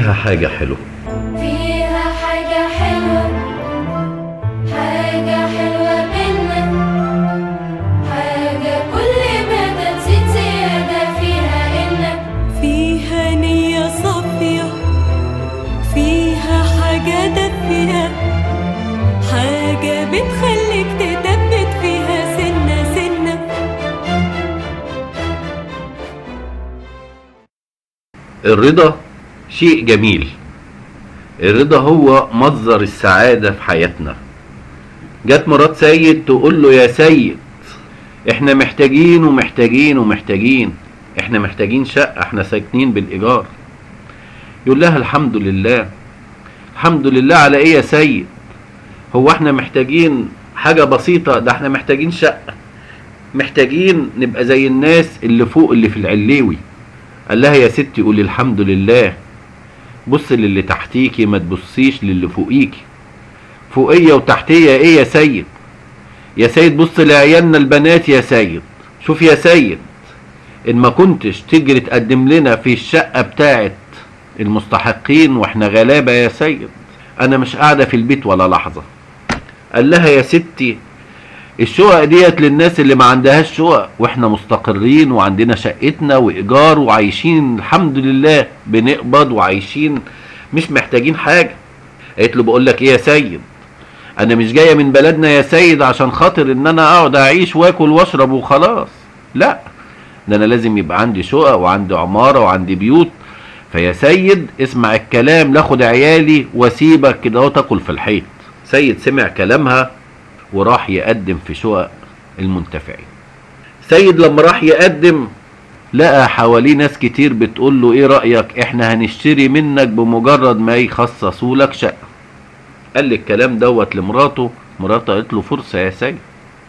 فيها حاجة حلوة فيها حاجة حلوة حاجة حلوة بينا حاجة كل ما تزيد زيادة فيها إنك فيها نية صافية فيها حاجة دافية حاجة بتخليك تثبت فيها سنة سنة الرضا شيء جميل الرضا هو مصدر السعادة في حياتنا جت مرات سيد تقول له يا سيد احنا محتاجين ومحتاجين ومحتاجين احنا محتاجين شقة احنا ساكنين بالإيجار يقول لها الحمد لله الحمد لله على ايه يا سيد هو احنا محتاجين حاجة بسيطة ده احنا محتاجين شقة محتاجين نبقى زي الناس اللي فوق اللي في العليوي قال لها يا ستي قولي الحمد لله بص للي تحتيكي ما تبصيش للي فوقيكي فوقية وتحتية ايه يا سيد يا سيد بص لعيالنا البنات يا سيد شوف يا سيد ان ما كنتش تجري تقدم لنا في الشقة بتاعت المستحقين واحنا غلابة يا سيد انا مش قاعدة في البيت ولا لحظة قال لها يا ستي الشقق ديت للناس اللي ما عندهاش شقق واحنا مستقرين وعندنا شقتنا وايجار وعايشين الحمد لله بنقبض وعايشين مش محتاجين حاجه قالت له بقول لك ايه يا سيد انا مش جايه من بلدنا يا سيد عشان خاطر ان انا اقعد اعيش واكل واشرب وخلاص لا ده انا لازم يبقى عندي شقق وعندي عماره وعندي بيوت فيا سيد اسمع الكلام لاخد عيالي واسيبك كده اهو تاكل في الحيط سيد سمع كلامها وراح يقدم في شقق المنتفعين سيد لما راح يقدم لقى حواليه ناس كتير بتقول له ايه رأيك احنا هنشتري منك بمجرد ما يخصصوا لك شقة قال لي الكلام دوت لمراته مراته قالت له فرصة يا سيد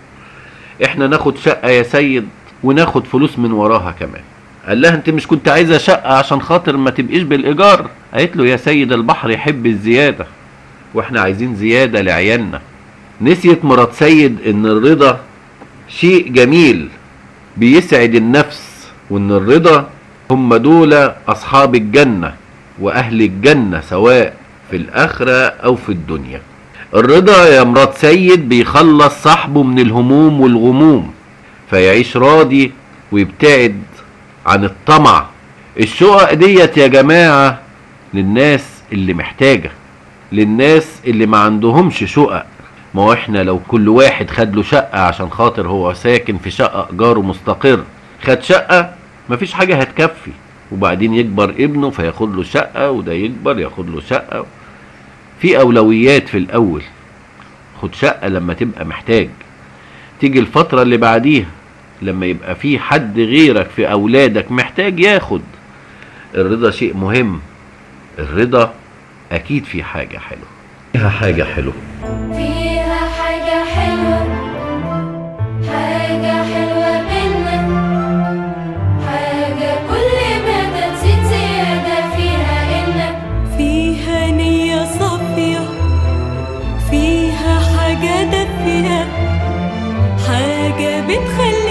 احنا ناخد شقة يا سيد وناخد فلوس من وراها كمان قال لها انت مش كنت عايزة شقة عشان خاطر ما تبقيش بالايجار قالت له يا سيد البحر يحب الزيادة واحنا عايزين زيادة لعيالنا نسيت مرات سيد ان الرضا شيء جميل بيسعد النفس وان الرضا هم دول اصحاب الجنة واهل الجنة سواء في الاخرة او في الدنيا الرضا يا مرات سيد بيخلص صاحبه من الهموم والغموم فيعيش راضي ويبتعد عن الطمع الشقق ديت يا جماعة للناس اللي محتاجة للناس اللي ما عندهمش شقق ما هو احنا لو كل واحد خد له شقة عشان خاطر هو ساكن في شقة ايجاره مستقر خد شقة مفيش حاجة هتكفي وبعدين يكبر ابنه فياخد له شقة وده يكبر ياخد له شقة في اولويات في الاول خد شقة لما تبقى محتاج تيجي الفترة اللي بعديها لما يبقى في حد غيرك في اولادك محتاج ياخد الرضا شيء مهم الرضا اكيد في حاجة حلوة فيها حاجة حلوة فيها حاجة حلوة حاجة حلوة بينا حاجة كل ما تزيد زيادة فيها إنك فيها نية صافية فيها حاجة دافية حاجة بتخليك